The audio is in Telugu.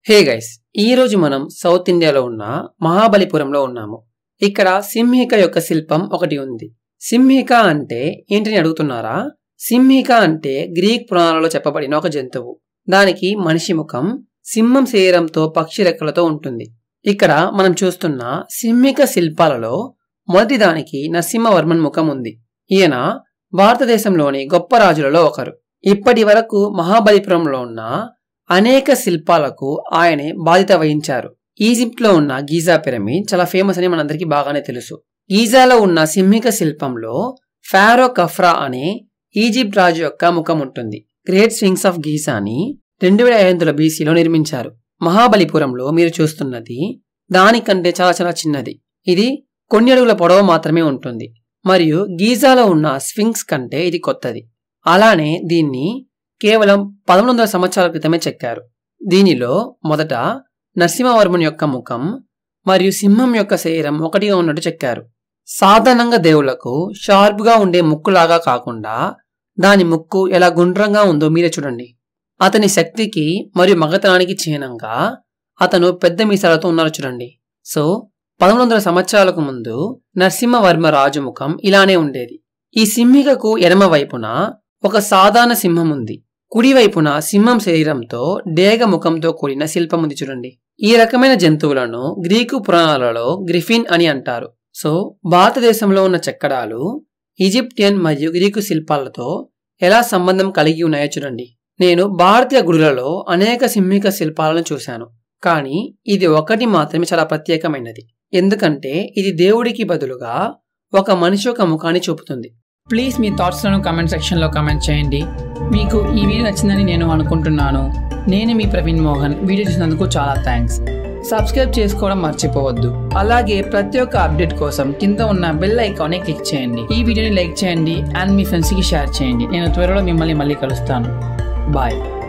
హే గైస్ ఈ రోజు మనం సౌత్ ఇండియాలో ఉన్న మహాబలిపురంలో ఉన్నాము ఇక్కడ సింహిక యొక్క శిల్పం ఒకటి ఉంది సింహిక అంటే ఏంటని అడుగుతున్నారా సింహిక అంటే గ్రీక్ పురాణాలలో చెప్పబడిన ఒక జంతువు దానికి మనిషి ముఖం సింహం శరీరంతో పక్షి రెక్కలతో ఉంటుంది ఇక్కడ మనం చూస్తున్న సింహిక శిల్పాలలో మొదటి దానికి నరసింహవర్మన్ ముఖం ఉంది ఈయన భారతదేశంలోని గొప్ప రాజులలో ఒకరు ఇప్పటి వరకు మహాబలిపురంలో ఉన్న అనేక శిల్పాలకు ఆయనే బాధ్యత వహించారు ఈజిప్ట్లో ఉన్న గీజా పిరమిడ్ చాలా ఫేమస్ అని మనందరికీ బాగానే తెలుసు గీజాలో ఉన్న సింహిక శిల్పంలో ఫారో కఫ్రా అనే ఈజిప్ట్ రాజు యొక్క ముఖం ఉంటుంది గ్రేట్ స్వింగ్స్ ఆఫ్ గీజాని రెండు వేల ఐదు వందల బీసీలో నిర్మించారు మహాబలిపురంలో మీరు చూస్తున్నది దానికంటే చాలా చాలా చిన్నది ఇది కొన్ని అడుగుల పొడవు మాత్రమే ఉంటుంది మరియు గీజాలో ఉన్న స్వింగ్స్ కంటే ఇది కొత్తది అలానే దీన్ని కేవలం పదమూడు వందల సంవత్సరాల క్రితమే చెక్కారు దీనిలో మొదట నరసింహవర్మన్ యొక్క ముఖం మరియు సింహం యొక్క శరీరం ఒకటిగా ఉన్నట్టు చెక్కారు సాధారణంగా దేవుళ్లకు షార్ప్గా ఉండే ముక్కులాగా కాకుండా దాని ముక్కు ఎలా గుండ్రంగా ఉందో మీరే చూడండి అతని శక్తికి మరియు మగతనానికి చిహ్నంగా అతను పెద్ద మీసాలతో ఉన్నారు చూడండి సో పదమూడు వందల సంవత్సరాలకు ముందు నరసింహవర్మ రాజు ముఖం ఇలానే ఉండేది ఈ సింహికకు ఎడమ వైపున ఒక సాధారణ సింహం ఉంది కుడివైపున సింహం శరీరంతో డేగ ముఖంతో కూడిన శిల్పం ఉంది చూడండి ఈ రకమైన జంతువులను గ్రీకు పురాణాలలో గ్రిఫిన్ అని అంటారు సో భారతదేశంలో ఉన్న చెక్కడాలు ఈజిప్టియన్ మరియు గ్రీకు శిల్పాలతో ఎలా సంబంధం కలిగి ఉన్నాయో చూడండి నేను భారతీయ గుడులలో అనేక సింహిక శిల్పాలను చూశాను కానీ ఇది ఒకటి మాత్రమే చాలా ప్రత్యేకమైనది ఎందుకంటే ఇది దేవుడికి బదులుగా ఒక మనిషి యొక్క ముఖాన్ని చూపుతుంది ప్లీజ్ మీ థాట్స్లను కామెంట్ సెక్షన్లో కామెంట్ చేయండి మీకు ఈ వీడియో నచ్చిందని నేను అనుకుంటున్నాను నేను మీ ప్రవీణ్ మోహన్ వీడియో చూసినందుకు చాలా థ్యాంక్స్ సబ్స్క్రైబ్ చేసుకోవడం మర్చిపోవద్దు అలాగే ప్రతి ఒక్క అప్డేట్ కోసం కింద ఉన్న బెల్ ఐకాన్ని క్లిక్ చేయండి ఈ వీడియోని లైక్ చేయండి అండ్ మీ ఫ్రెండ్స్కి షేర్ చేయండి నేను త్వరలో మిమ్మల్ని మళ్ళీ కలుస్తాను బాయ్